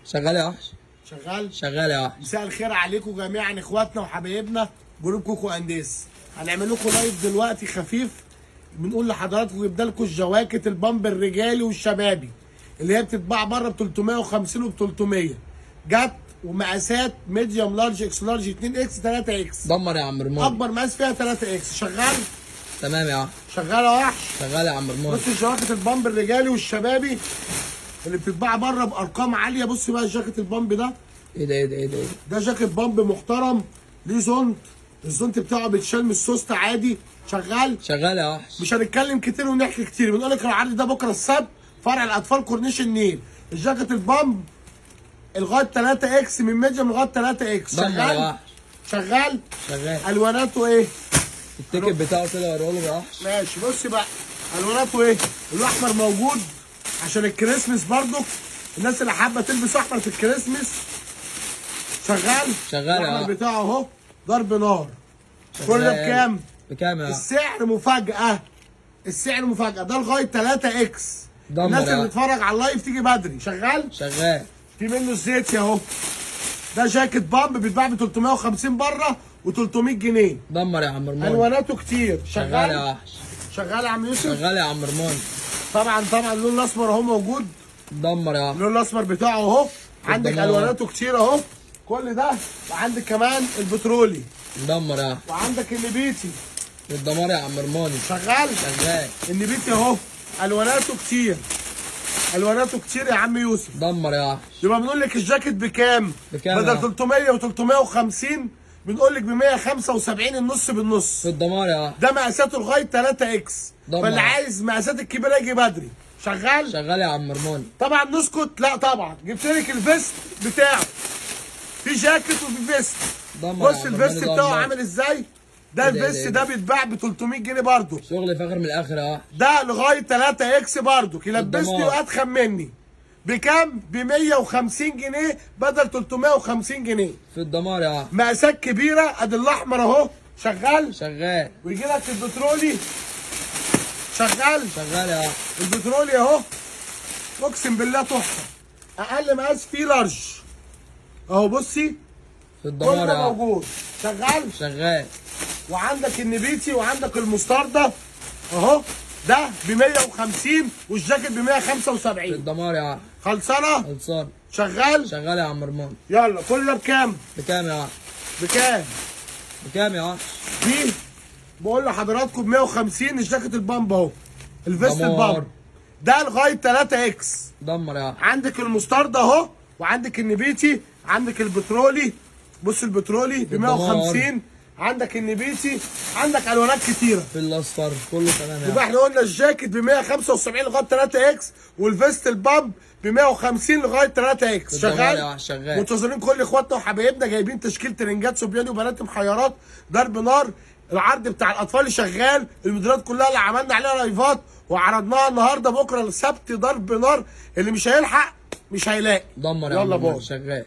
شغال يا وحش شغال شغال يا وحش مساء الخير عليكم جميعا اخواتنا وحبايبنا جروب كوكو انديس هنعمل لكم لايف دلوقتي خفيف بنقول لحضراتكم جبنا لكم الجواكت البامب الرجالي والشبابي اللي هي بتتباع بره ب 350 وب 300 جت ومقاسات ميديوم لارج اكس لارج 2 اكس 3 اكس دمر يا عم رمون اكبر مقاس فيها 3 اكس شغال تمام يا وحش شغال يا وحش شغال يا عم رمون بص الجواكت البامب الرجالي والشبابي اللي بتتباع بره بارقام عاليه بص بقى الجاكيت البامب ده ايه ده ايه ده ايه ده ايه ده ده جاكيت بامب محترم ليه زونت الزونت بتاعه بيتشال من السوست عادي شغال شغال يا وحش مش هنتكلم كتير ونحكي كتير بنقول لك العرض ده بكره السبت فرع الاطفال كورنيش النيل الجاكيت البامب لغايه 3 اكس من ميديوم لغايه 3 اكس دمر يا شغال وحش شغال شغال الواناته ايه التيكت بتاعه كده وريه له يا وحش ماشي بص بقى الواناته ايه الاحمر موجود عشان الكريسماس برضو الناس اللي حابه تلبس احمر في الكريسماس شغال شغال يا الاحمر وحش. بتاعه اهو ضرب نار كل ده شغال. بكام بكام يا وحش السعر مفاجاه السعر مفاجاه ده لغايه 3 اكس دمر الناس يا اللي وحش. بتتفرج على اللايف تيجي بدري شغال شغال في منه الزيت اهو ده جاكيت بامب بيتباع ب 350 بره و300 جنيه دمر يا عم رمون الواناته كتير شغال يا شغال وحش شغال يا عم يوسف شغال يا عم رمون طبعا طبعا اللون الاصفر اهو موجود دمر يا وحش اللون الاصفر بتاعه اهو عندك الدمار. الواناته كتير اهو كل ده وعندك كمان البترولي دمر يا وحش وعندك النبيتي الدمار يا عم رمون شغال شغال النبيتي اهو الواناته كتير الواناته كتير يا عم يوسف دمر يا وحش يبقى بنقول لك الجاكيت بكام؟ بكام بدل يا؟ 300 و350 بنقول لك ب 175 النص بالنص في الدمار يا وحش ده مقاساته لغايه 3 اكس ضمن. فاللي عايز مقاسات الكبيره يجي بدري شغال؟ شغال يا عم رمون طبعا نسكت لا طبعا جبت لك الفيست بتاعه في جاكيت وفي فيست دمر يا بص عم الفيست رمون، بتاعه دمر. عامل ازاي ده إيه ده، إيه الفيست ده، ده إيه ده؟ بيتباع ب 300 جنيه برضه شغل فاخر من الاخر يا وحش ده لغايه 3 اكس برضه يلبسني الدمار. واتخن مني بكام ب 150 جنيه بدل 350 جنيه في الدمار يا وحش مقاسات كبيره ادي الاحمر اهو شغال شغال ويجي لك البترولي شغال شغال يا وحش البترولي اهو اقسم بالله تحفه اقل مقاس فيه لارج اهو بصي في كل الدمار ده يا وحش موجود شغال شغال وعندك النبيتي وعندك المستردة اهو ده ب 150 والجاكيت ب في 175 الدمار يا وحش خلصانه خلصان شغال شغال يا عم رمون يلا كل ده بكام؟ بكام يا وحش بكام؟ بكام يا وحش دي بقول لحضراتكم ب 150 الجاكيت البامب اهو الفيست دمار. البامب ده لغايه 3 اكس دمر يا وحش عندك المستردة اهو وعندك النبيتي عندك البترولي بص البترولي ب الدمار. 150 عندك النبيتي عندك الوانات كتيره في الاصفر كله تمام يا يبقى وحش احنا قلنا الجاكيت ب 175 لغايه 3 اكس والفيست البامب ب 150 لغايه 3 اكس الدمار يا شغال وحش شغال منتظرين كل اخواتنا وحبايبنا جايبين تشكيل ترنجات صبياني وبنات محيرات ضرب نار العرض بتاع الاطفال شغال المديرات كلها اللي عملنا عليها لايفات وعرضناها النهارده بكره السبت ضرب نار اللي مش هيلحق مش هيلاقي دمر يا يلا عم رمون باي. شغال